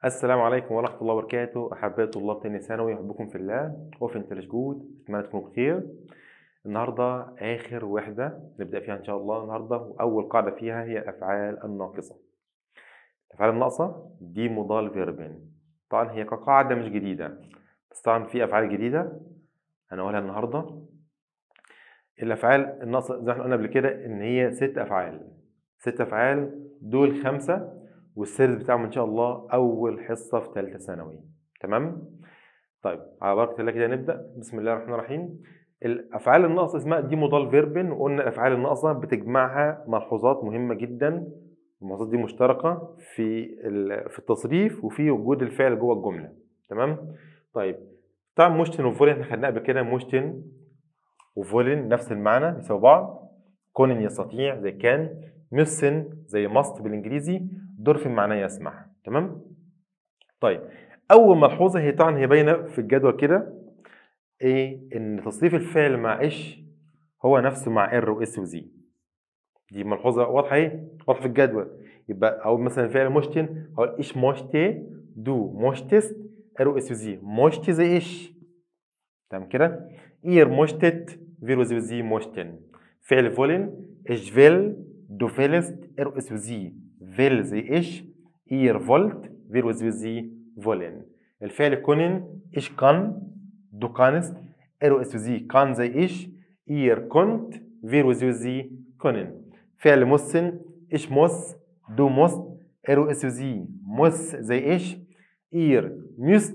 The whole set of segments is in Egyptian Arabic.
السلام عليكم ورحمة الله وبركاته أحباء طلاب تاني ثانوي أحبكم في الله وفي جود أتمنى تكونوا بخير النهاردة آخر وحدة نبدأ فيها إن شاء الله النهاردة وأول قاعدة فيها هي الأفعال الناقصة الأفعال الناقصة دي مضال فيربين طبعا هي كقاعدة مش جديدة بس طبعا في أفعال جديدة هنقولها النهاردة الأفعال الناقصة زي ما احنا قلنا قبل كده إن هي ست أفعال ست أفعال دول خمسة والسيريز بتاعهم ان شاء الله اول حصه في ثالثه ثانوي تمام طيب على بركه الله كده نبدا بسم الله الرحمن الرحيم الافعال الناقصه اسمها دي مضال فيربن وقلنا الافعال الناقصه بتجمعها ملحوظات مهمه جدا الملحوظات دي مشتركه في في التصريف وفي وجود الفعل جوه الجمله تمام طيب طبعا موشتن وفولين احنا خدناه قبل كده موشتن وفولين نفس المعنى بيساوي بعض كون يستطيع زي كان ميسن زي ماست بالانجليزي دورفين معناه يسمح تمام طيب اول ملحوظه هي طبعا هي باينه في الجدول كده ايه ان تصريف الفعل مع ايش هو نفسه مع ار واس وزي دي ملحوظه واضحه ايه واضحه في الجدول يبقى او مثلا فعل مشتن هو ايش موشتي دو موشتست ار واس وزي موشتي زي ايش تمام كده اير موشتت فيرو زي وزي موشتن فعل فولن ايش فيل دو فيلست ار واس وزي فيل زي ايش اير فولت فير زي فولن الفعل كونن ايش كان دو كانست ارو اس زي كان زي ايش اير كنت فير زي كونن فعل مسن ايش موس دو موس ارو اس زي موس زي ايش اير ميست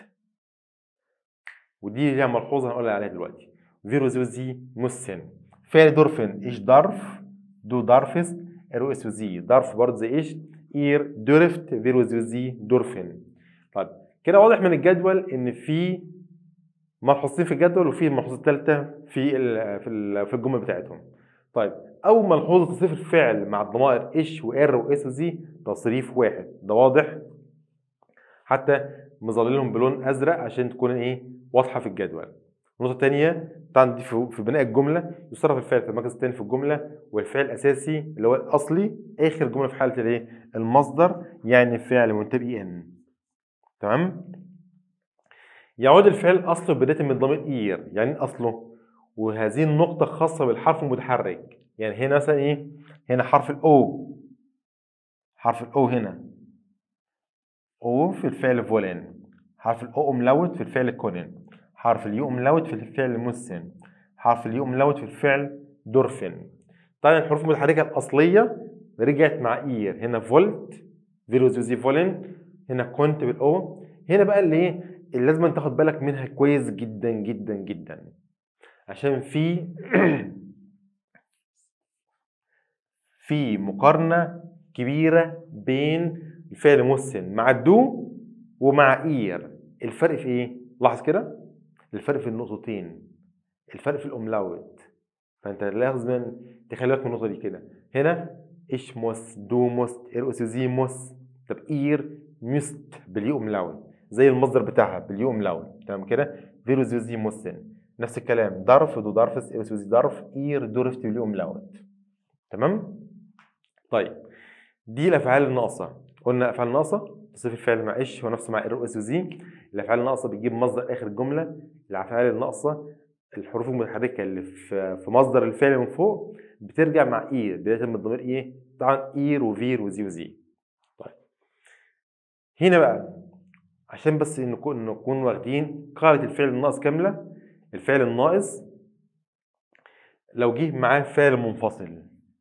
ودي ليها ملحوظه هنقولها عليها دلوقتي فيرو زي مسن فعل دورفن ايش ضرف دو دارفست ار اس زي ظرف برضه زي ايش اير دورفت فيرو زي دورفين طيب كده واضح من الجدول ان في ملحوظتين في الجدول وفي الملحوظه الثالثه في ال في ال في الجمله بتاعتهم طيب اول ملحوظه تصريف الفعل مع الضمائر ايش وار واس وزي تصريف واحد ده واضح حتى مظللهم بلون ازرق عشان تكون ايه واضحه في الجدول النقطة الثانية طبعا دي في بناء الجملة يصرف الفعل في المركز الثاني في الجملة والفعل الأساسي اللي هو الأصلي آخر جملة في حالة الإيه؟ المصدر يعني فعل منتبه إن تمام؟ يعود الفعل أصله بداية من ضمير إير يعني أصله وهذه النقطة خاصة بالحرف المتحرك يعني هنا مثلا إيه؟ هنا حرف الأو حرف الأو هنا أو في الفعل فولين حرف الأو ملوت في الفعل كونين حرف اليو ملوت في الفعل مسن حرف اليو ملوت في الفعل دورفين طبعا الحروف المتحركه الاصليه رجعت مع اير هنا فولت فيروزوزي فولين هنا كنت بالاو هنا بقى اللي ايه اللي لازم تاخد بالك منها كويس جدا جدا جدا عشان في في مقارنه كبيره بين الفعل مسن مع الدو ومع اير الفرق في ايه لاحظ كده الفرق في النقطتين الفرق في الاملاوت فانت لازم تخلي بالك من النقطه دي كده هنا ايش موس دو موست ارقسوزي موس طب اير مست باليو املاوت زي المصدر بتاعها باليو املاوت تمام كده فيروزوزي موسن نفس الكلام ظرف دو ظرفس ارقسوزي ظرف اير دورفت باليو املاوت تمام طيب دي الافعال الناقصه قلنا الافعال الناقصه تصريف الفعل مع ايش هو نفسه مع ار اس وزي الافعال الناقصه بتجيب مصدر اخر الجمله الافعال الناقصه الحروف المتحركه اللي في مصدر الفعل من فوق بترجع مع اير بدايه من الضمير ايه طبعا اير وفير وزي وزي طيب هنا بقى عشان بس نكون نكون واخدين قاعده الفعل الناقص كامله الفعل الناقص لو جه معاه فعل منفصل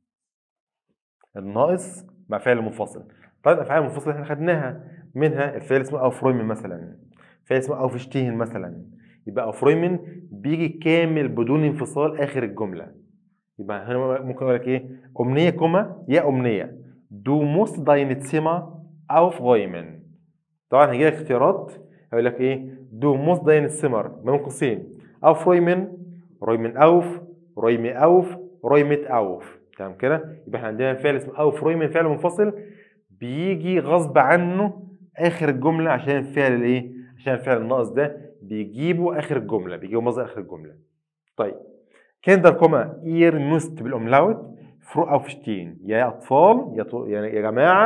الناقص مع فعل منفصل طيب الافعال المنفصله احنا خدناها منها الفعل اسمه اوفرويمن مثلا فعل اسمه اوفشتين مثلا يبقى اوفرويمن بيجي كامل بدون انفصال اخر الجمله يبقى هنا ممكن اقول لك ايه امنيه كوما يا امنيه دو موست داينتسيما اوفرويمن طبعا هيجي لك اختيارات هيقول لك ايه دو موست داينتسيمر بين قوسين اوفرويمن رويمن اوف رويمي اوف رويمت اوف تمام كده يبقى احنا عندنا فعل اسمه اوفرويمن فعل منفصل بيجي غصب عنه اخر الجمله عشان الفعل الايه عشان الفعل الناقص ده بيجيبه اخر الجمله بيجيبه مصدر اخر الجمله طيب كندر كوما اير نوست بالاملاوت فرو اوفشتين يا اطفال يا, يعني يا جماعه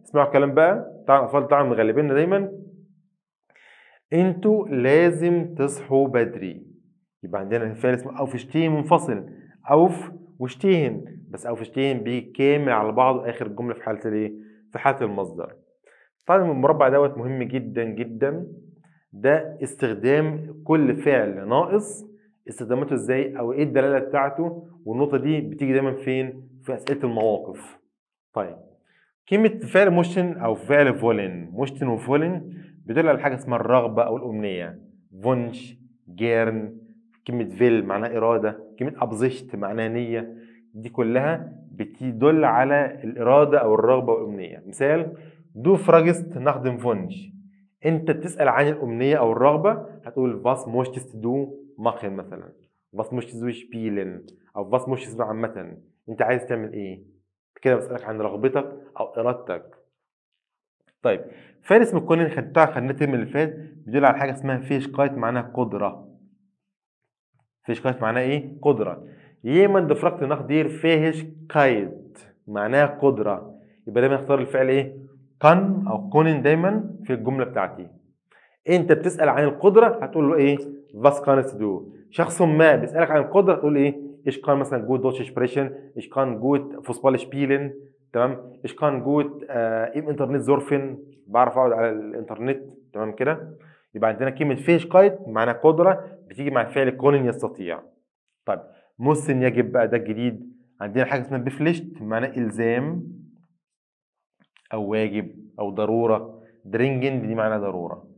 اسمعوا الكلام بقى طبعا الاطفال طبعا مغلبيننا دايما انتوا لازم تصحوا بدري يبقى عندنا فعل اسمه اوفشتين منفصل اوف وشتين بس اوفشتين بيجي كامل على بعضه اخر الجمله في حاله الايه في حاله المصدر طبعا المربع دوت مهم جدا جدا ده استخدام كل فعل ناقص استخداماته ازاي او ايه الدلاله بتاعته والنقطه دي بتيجي دايما فين في اسئله المواقف طيب كلمه فعل موشن او فعل فولن موشتن وفولن بيدل على حاجه اسمها الرغبه او الامنيه فونش جيرن كلمه فيل معناها اراده كلمه ابزشت معناها نيه دي كلها بتدل على الاراده او الرغبه والامنيه مثال دو فراجست نخدم فونش انت بتسال عن الامنيه او الرغبه هتقول فاس موشتست دو ماخن مثلا فاس موشتست دو شبيلن او فاس موشتست دو عامه انت عايز تعمل ايه كده بسالك عن رغبتك او ارادتك طيب فارس من الكونين خدتها خدناه الترم اللي فات بيدل على حاجه اسمها فيش قايت معناها قدره فيش قايت معناها ايه قدره يمن دفرقت ناخ دير فيهش قايت معناها قدره يبقى دايما اختار الفعل ايه كان او كونن دايما في الجمله بتاعتي انت بتسال عن القدره هتقول له ايه was kannst du شخص ما بيسالك عن القدره تقول ايه ich kann مثلا gut Deutsch sprechen ich kann gut Fußball spielen تمام ich kann gut äh, im Internet surfen بعرف اقعد على الانترنت تمام كده يبقى عندنا كلمه فيش قايت معناها قدره بتيجي مع فعل كونن يستطيع طيب مسن يجب بقى ده الجديد عندنا حاجه اسمها بفليشت معناها الزام او واجب او ضروره درينجن دي معناها ضروره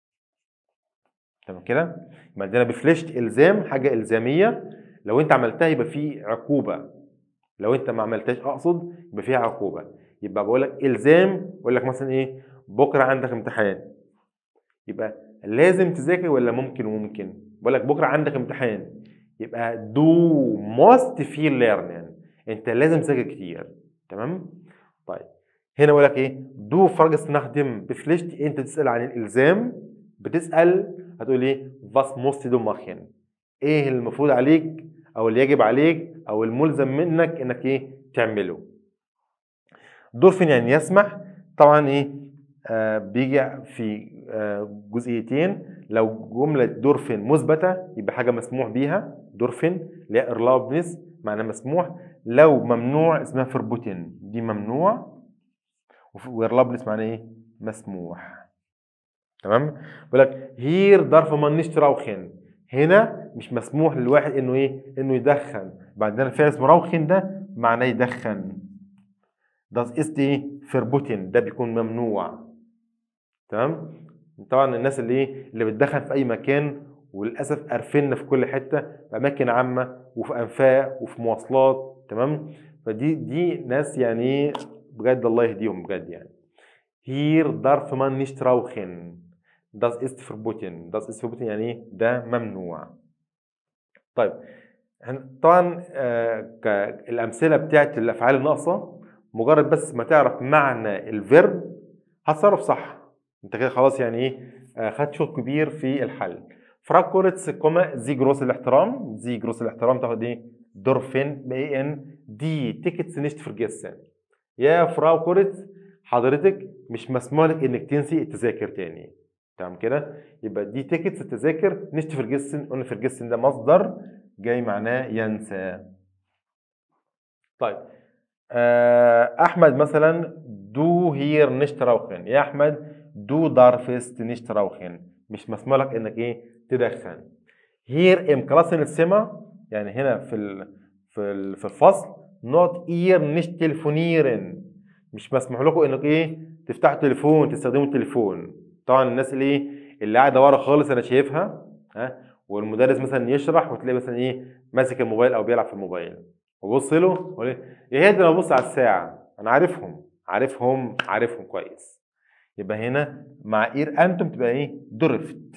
تمام كده يبقى عندنا بفليشت الزام حاجه الزاميه لو انت عملتها يبقى في عقوبه لو انت ما عملتهاش اقصد يبقى فيها عقوبه يبقى بقول لك الزام بقول لك مثلا ايه بكره عندك امتحان يبقى لازم تذاكر ولا ممكن وممكن بقول لك بكره عندك امتحان يبقى دو ماست فيل ليرن يعني انت لازم تذاكر كتير تمام طيب هنا بقول لك ايه دو فرج استخدم بفليشت انت تسال عن الالزام بتسال هتقول ايه was musst du machen ايه المفروض عليك او اللي يجب عليك او الملزم منك انك ايه تعمله دورفين يعني يسمح طبعا ايه آه بيجي في آه جزئيتين لو جملة دورفين مثبتة يبقى حاجة مسموح بيها دورفين اللي هي ارلابنس معناها مسموح لو ممنوع اسمها فربوتين دي ممنوع وارلابنس معناها ايه مسموح تمام بيقول لك هير ضرف من نشتراوخن هنا مش مسموح للواحد انه ايه انه يدخن بعدين فعل اسمه راوخن ده معناه يدخن das ist ايه فربوتين ده بيكون ممنوع تمام طبعا الناس اللي ايه اللي بتدخن في اي مكان وللاسف قرفنا في كل حته في اماكن عامه وفي انفاق وفي مواصلات تمام فدي دي ناس يعني ايه بجد الله يهديهم بجد يعني hier darf man nicht rauchen das ist verboten das ist verboten يعني ايه ده ممنوع طيب طبعا آه الامثله بتاعت الافعال الناقصه مجرد بس ما تعرف معنى الفيرب هتصرف صح انت كده خلاص يعني ايه آه خدت شوط كبير في الحل فراغ كورتس كوما زي جروس الاحترام زي جروس الاحترام تاخد ايه دورفين بي ان دي تيكتس نشت فرجسن يا فراو كورتس حضرتك مش مسموح لك انك تنسي التذاكر تاني تمام كده يبقى دي تيكتس التذاكر نشت فرجسن قلنا فرجسن ده مصدر جاي معناه ينسى طيب احمد مثلا دو هير نشت راوخن يا احمد دو دارفست نشت راوخن مش مسموح لك انك ايه تدخن هير ام كلاسن السما يعني هنا في ال في ال في الفصل نوت اير نشت تليفونيرن مش مسموح لكم انك ايه تفتحوا تليفون تستخدموا التليفون طبعا الناس اللي ايه اللي قاعده ورا خالص انا شايفها ها والمدرس مثلا يشرح وتلاقي مثلا ايه ماسك الموبايل او بيلعب في الموبايل وبص له وقول يا هادي انا ببص على الساعه انا عارفهم عارفهم عارفهم كويس يبقى هنا مع اير انتم تبقى ايه درفت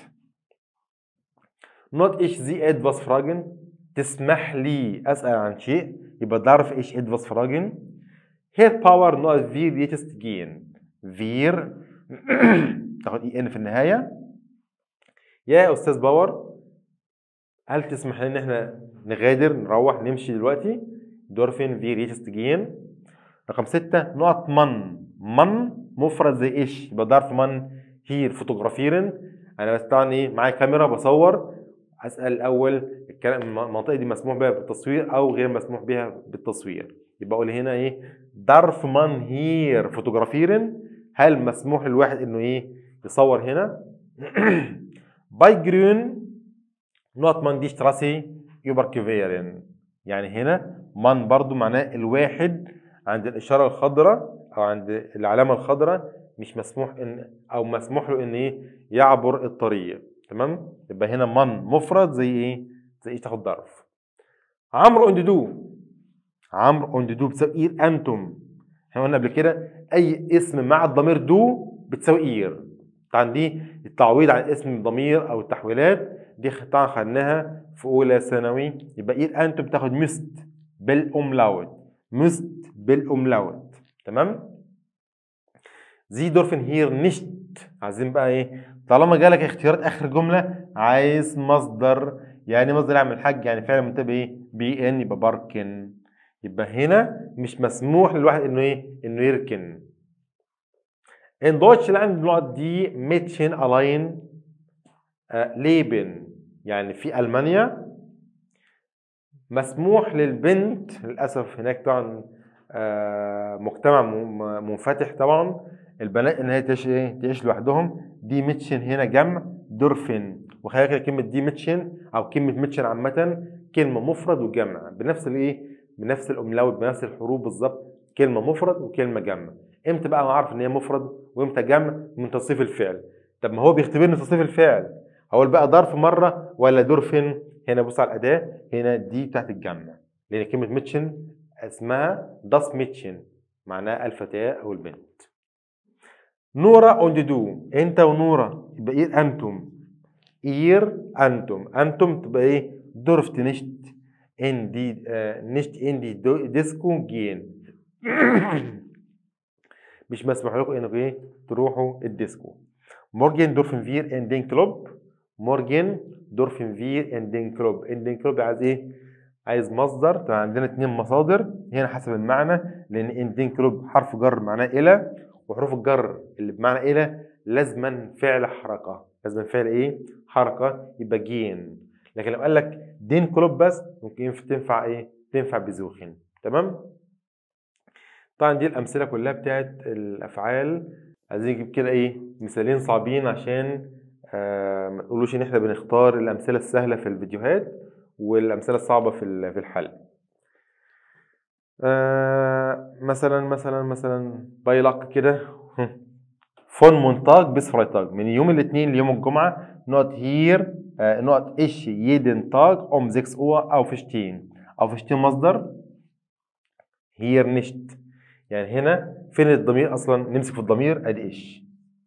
نوت ايش زي ادفاس فراجن تسمح لي اسال عن شيء يبقى تعرف ايش ادفاس فراجن هير باور نوت فير يتست جين فير تاخد اي ان في النهايه يا استاذ باور هل تسمح لنا ان احنا نغادر نروح نمشي دلوقتي دورفين في ريتست جين رقم ستة نقط من من مفرد زي ايش يبقى ظرف من هير فوتوغرافيرن انا بس طبعا ايه معايا كاميرا بصور اسال الاول الكلام المنطقه دي مسموح بها بالتصوير او غير مسموح بها بالتصوير يبقى اقول هنا ايه ظرف من هير فوتوغرافيرن هل مسموح للواحد انه ايه يصور هنا باي جرون نوت من دي شتراسي يوبركيفيرن يعني هنا من برضو معناه الواحد عند الاشاره الخضراء او عند العلامه الخضراء مش مسموح ان او مسموح له ان ايه يعبر الطريق تمام يبقى هنا من مفرد زي ايه زي ايه تاخد ظرف عمرو اند دو عمرو اند دو بتساوي اير انتم احنا قلنا قبل كده اي اسم مع الضمير دو بتساوي اير طبعا دي التعويض عن اسم الضمير او التحويلات دي طبعا خدناها في اولى ثانوي يبقى اير انتم بتاخد مست بالاملاوت مست بالاملاوت تمام زي دورفن هير نشت عايزين بقى ايه طالما جالك اختيارات اخر جمله عايز مصدر يعني مصدر يعمل حاج يعني فعل منتبه ايه بي ان يبقى باركن يبقى هنا مش مسموح للواحد انه ايه انه يركن ان دويتشلاند النقط دي ميتشن الاين ليبن يعني في المانيا مسموح للبنت للاسف هناك طبعا آه، مجتمع م- منفتح طبعا البنات ان هي تعيش ايه تعيش لوحدهم دي ميتشن هنا جمع دورفين وخلي بالك كلمه دي ميتشن او كلمه ميتشن عامه كلمه مفرد وجمع بنفس الايه بنفس الاملاوت بنفس الحروف بالظبط كلمه مفرد وكلمه جمع امتى بقى اعرف ان هي مفرد وامتى جمع من تصريف الفعل طب ما هو بيختبرني تصريف الفعل هو بقى ظرف مره ولا دورفين هنا بص على الاداه هنا دي بتاعت الجمع لان كلمه ميتشن اسمها داس ميتشن معناها الفتاه او البنت نورا اوند دو انت ونورا يبقى ايه انتم اير انتم انتم تبقى ايه دورفت نشت ان دي آه نشت ان دي دو- ديسكو جين مش مسموح لكم انكم ايه تروحوا الديسكو مورجن دورفن فير ان دين كلوب مورجن دورفن فير ان دين كلوب ان دين كلوب عايز ايه عايز مصدر طبعا عندنا اتنين مصادر هنا حسب المعنى لان ان دين كلوب حرف جر معناه الى وحروف الجر اللي بمعنى الى لازما فعل حركه لازما فعل ايه حركه يبقى جين لكن لو قال لك دين كلوب بس ممكن ينفع- تنفع ايه تنفع بزوخن تمام طبعا دي الامثله كلها بتاعت الافعال عايزين نجيب كده ايه مثالين صعبين عشان آه ما تقولوش ان احنا بنختار الامثله السهله في الفيديوهات والامثله الصعبه في ال- في الحل آه مثلا مثلا مثلا بايلق كده فون مونتاج بس فرايتاج من يوم الاثنين ليوم الجمعه نقط هير آه نقط ايش يدن تاج ام 6 اور او فشتين او فشتين مصدر هير نشت يعني هنا فين الضمير اصلا نمسك في الضمير ادي ايش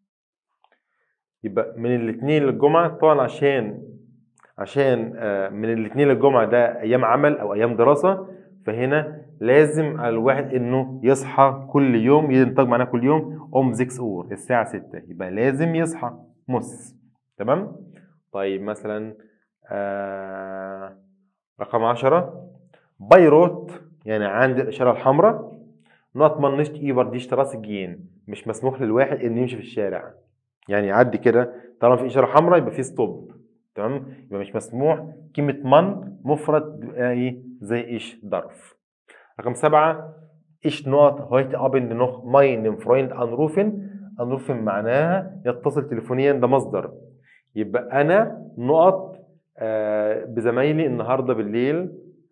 يبقى من الاثنين للجمعه طبعا عشان عشان آه، من الاثنين للجمعه ده ايام عمل او ايام دراسه فهنا لازم على الواحد انه يصحى كل يوم ينتج معانا كل يوم ام 6 اور الساعه 6 يبقى لازم يصحى مس تمام طيب مثلا آه رقم 10 بايروت يعني عند الاشاره الحمراء نوت من نشت ايبر دي اشتراس جين مش مسموح للواحد انه يمشي في الشارع يعني يعدي كده طالما في اشاره حمراء يبقى في ستوب تمام يبقى مش مسموح كلمه من مفرد بيبقى ايه زي ايش ظرف رقم سبعة ايش نوت هويت ابن نوخ ماين فرويند انروفن انروفن معناها يتصل تليفونيا ده مصدر يبقى انا نقط آه بزمايلي النهارده بالليل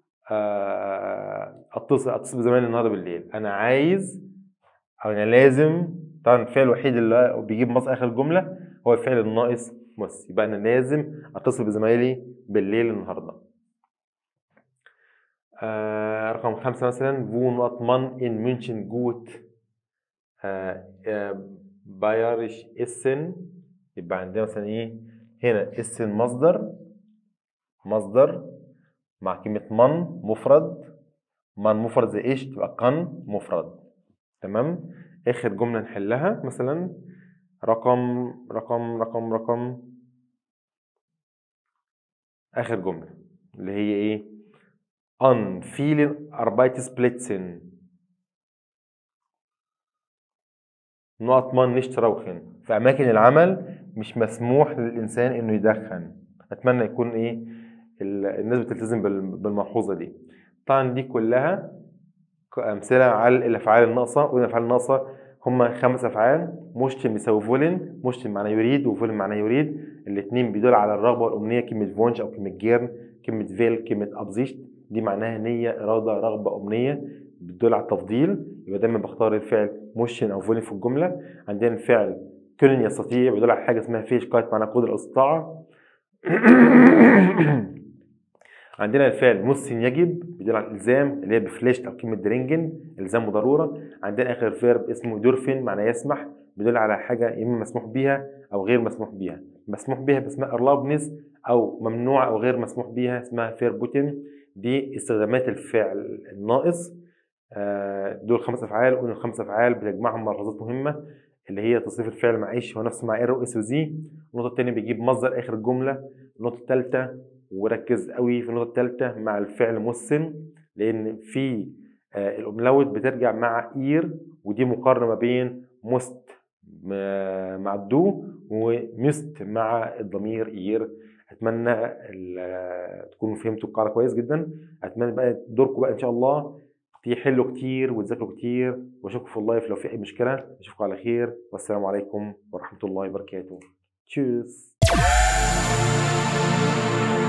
آه اتصل اتصل بزمايلي النهارده بالليل انا عايز او انا لازم طبعا الفعل الوحيد اللي بيجيب مصدر اخر الجمله هو الفعل الناقص مس يبقى انا لازم اتصل بزمايلي بالليل النهارده آه رقم خمسة مثلا فو نقط من ان مünchen جوت آه آه بايرش اسن يبقى عندنا مثلا ايه هنا اسن مصدر مصدر مع كلمة من مفرد من مفرد زي ايش تبقى قن مفرد تمام اخر جملة نحلها مثلا رقم رقم رقم رقم اخر جملة اللي هي ايه an vielen Arbeitsplätzen نقط man nicht rauchen في أماكن العمل مش مسموح للإنسان إنه يدخن أتمنى يكون إيه ال- الناس بتلتزم بال- بالملحوظة دي طبعا دي كلها أمثلة على الأفعال الناقصة والأفعال الناقصة هما خمس أفعال مشتم يساوي فولن مشتم معناه يريد وفولن معناه يريد الاتنين بيدل على الرغبة والأمنية كلمة فونش أو كلمة جيرن كلمة فيل كلمة أبزيشت دي معناها نية إرادة رغبة أمنية بتدل على التفضيل يبقى دايما بختار الفعل مشن أو فولن في الجملة عندنا الفعل كل يستطيع بيدل على حاجة اسمها فيش كايت معناها قدرة الاستطاعة عندنا الفعل مسن يجب بيدل على الالزام اللي هي بفليشت او كلمه درينجن الزام وضروره عندنا اخر فيرب اسمه دورفين معناه يسمح بيدل على حاجه يا اما مسموح بيها او غير مسموح بيها مسموح بيها باسمها ارلابنس او ممنوع او غير مسموح بيها اسمها فيربوتن دي استخدامات الفعل الناقص آه، دول خمس افعال قلنا الخمس افعال بتجمعهم ملحوظات مهمه اللي هي تصريف الفعل مع ايش هو نفسه مع ار واس وزي النقطه الثانيه بيجيب مصدر اخر الجمله النقطه الثالثه وركز قوي في النقطه الثالثه مع الفعل مسن لان في آه، الاملاوت بترجع مع اير ودي مقارنه ما بين مست م- مع الدو ومست مع الضمير اير اتمنى ال- تكونوا فهمتوا القاعده كويس جدا اتمنى بقى دوركم بقى ان شاء الله تحلوا كتير وتذاكروا كتير واشوفكم في اللايف لو في اي مشكله اشوفكم على خير والسلام عليكم ورحمه الله وبركاته تشوز